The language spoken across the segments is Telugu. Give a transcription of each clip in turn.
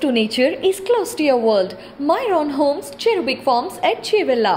to nature is close to your world. Myron Homes, Cherubic Farms at Chevilla,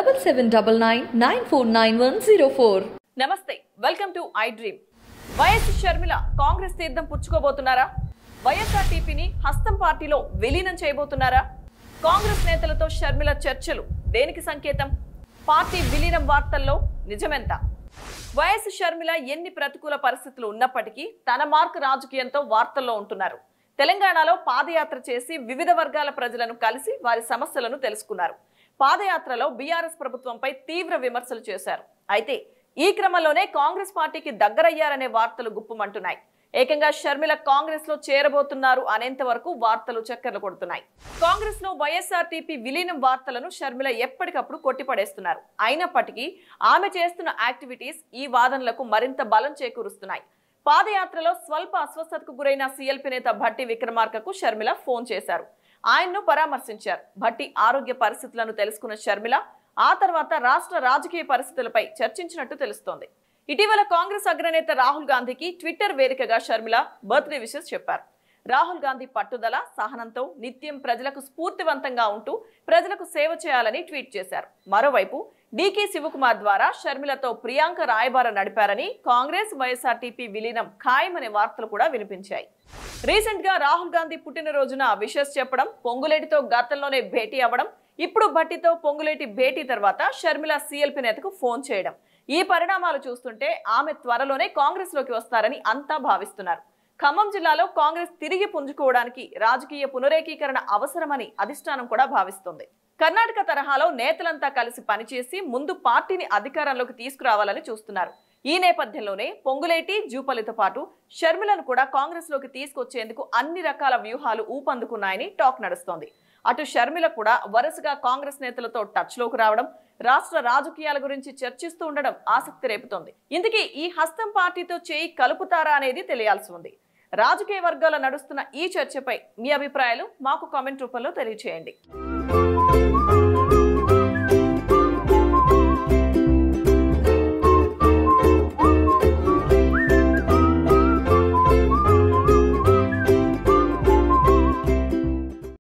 7799 నమస్తే welcome to I dream YS Sharmila Congress తీర్థం పుచ్చుకోబోతున్నారా వైఎస్ఆర్టీపీని హస్తం పార్టీలో విలీనం చేయబోతున్నారా కాంగ్రెస్ నేతలతో షర్మిల చర్చలు దేనికి సంకేతం పార్టీ విలీనం వార్తల్లో నిజమెంత వైఎస్ షర్మిల ఎన్ని ప్రతికూల పరిస్థితులు ఉన్నప్పటికీ తన మార్క్ రాజకీయంతో వార్తల్లో ఉంటున్నారు తెలంగాణలో పాదయాత్ర చేసి వివిధ వర్గాల ప్రజలను కలిసి వారి సమస్యలను తెలుసుకున్నారు పాదయాత్రలో బీఆర్ఎస్ ప్రభుత్వంపై తీవ్ర విమర్శలు చేశారు అయితే ఈ క్రమంలోనే కాంగ్రెస్ పార్టీకి దగ్గరయ్యారనే వార్తలు గుప్పుమంటున్నాయి ఏకంగా షర్మిల కాంగ్రెస్ లో చేరబోతున్నారు అనేంత వరకు వార్తలు చక్కర్లు కొడుతున్నాయి కాంగ్రెస్ లో వైఎస్ఆర్టీపీ విలీనం వార్తలను షర్మిల ఎప్పటికప్పుడు కొట్టిపడేస్తున్నారు అయినప్పటికీ ఆమె చేస్తున్న యాక్టివిటీస్ ఈ వాదనలకు మరింత బలం చేకూరుస్తున్నాయి పాదయాత్రలో స్వల్ప అస్వస్థతకు గురైన సీఎల్పీ నేత భట్టి విక్రమార్కకు షర్మిల ఫోన్ చేశారు ఆయన్ను పరామర్శించారు భట్టి ఆరోగ్య పరిస్థితులను తెలుసుకున్న షర్మిల ఆ తర్వాత రాష్ట్ర రాజకీయ పరిస్థితులపై చర్చించినట్టు తెలుస్తోంది ఇటీవల కాంగ్రెస్ అగ్రనేత రాహుల్ గాంధీకి ట్విట్టర్ వేదికగా షర్మిల బర్త్డే విషెస్ చెప్పారు రాహుల్ గాంధీ పట్టుదల సహనంతో నిత్యం ప్రజలకు స్ఫూర్తివంతంగా ఉంటూ ప్రజలకు సేవ చేయాలని ట్వీట్ చేశారు మరోవైపు డీకే శివకుమార్ ద్వారా షర్మిలతో ప్రియాంక రాయబార నడిపారని కాంగ్రెస్ వైఎస్ఆర్టీపీ విలీనం ఖాయమనే వార్తలు కూడా వినిపించాయి రీసెంట్ గా రాహుల్ గాంధీ పుట్టినరోజున విషెస్ చెప్పడం పొంగులేటితో గతంలోనే భేటీ అవ్వడం ఇప్పుడు భట్టితో పొంగులేటి భేటీ తర్వాత షర్మిల సీఎల్పీ నేతకు ఫోన్ చేయడం ఈ పరిణామాలు చూస్తుంటే ఆమె త్వరలోనే కాంగ్రెస్ లోకి వస్తారని అంతా భావిస్తున్నారు ఖమ్మం జిల్లాలో కాంగ్రెస్ తిరిగి పుంజుకోవడానికి రాజకీయ పునరేకీకరణ అవసరమని అధిష్టానం కూడా భావిస్తుంది కర్ణాటక తరహాలో నేతలంతా కలిసి పనిచేసి ముందు పార్టీని అధికారంలోకి తీసుకురావాలని చూస్తున్నారు ఈ నేపథ్యంలోనే పొంగులేటి జూపల్లితో పాటు షర్మిలను కూడా కాంగ్రెస్ లోకి తీసుకొచ్చేందుకు అన్ని రకాల వ్యూహాలు ఊపందుకున్నాయని టాక్ నడుస్తోంది అటు షర్మిల కూడా వరుసగా కాంగ్రెస్ నేతలతో టచ్ లోకి రావడం రాష్ట్ర రాజకీయాల గురించి చర్చిస్తూ ఉండడం ఆసక్తి రేపుతోంది ఇందుకే ఈ హస్తం పార్టీతో చేయి కలుపుతారా అనేది తెలియాల్సి ఉంది రాజకీయ వర్గాల నడుస్తున్న ఈ చర్చపై మీ అభిప్రాయాలు మాకు కామెంట్ రూపంలో తెలియచేయండి